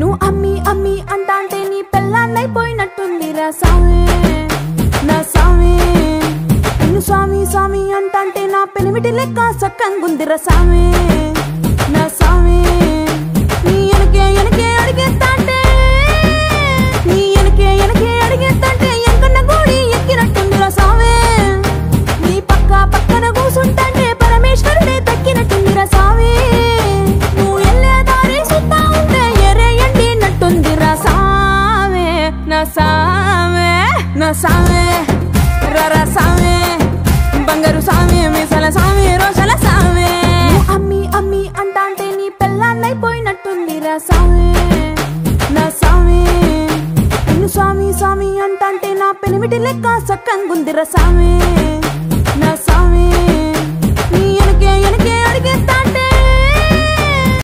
నువ్వు అమ్మి అమ్మి అంటాంటే నీ పెళ్ళాన్నైపోయినట్టుంది రా సామి నా సామి నిన్ను స్వామి స్వామి అంటాంటే నా పెనిమిటి లెక్క సక్కంగుందిరా సామి నా సామి నీ ఎనకే ఎనకే అడిగేస్తాంటే నీ ఎనకే ఎనకే అడిగేస్తాంటే ఎంకన్న గూడి ఎక్కినట్టుందిరా సామి నీ పక్క పక్కన కూసుంటాంటే పరమేశ్వరుడే దక్కినట్టుందిరా సామి నువ్వు ఎల్లే దారి సుత్తా ఉంటే ఎరే ఎండినట్టుందిరా సామే నా సామే నా సామే రరా సామే బంగారు సామి మిసల సామి రోషల సామి అమ్మి అమ్మి అంటాంటే నీ పెళ్ళాన్నైపోయినట్టుందిరా సామి నా సామి నిన్ను స్వామి స్వామి అంటాంటే నా పెనిమిటి లెక్క సక్కంగుందిరా సామి నా సామి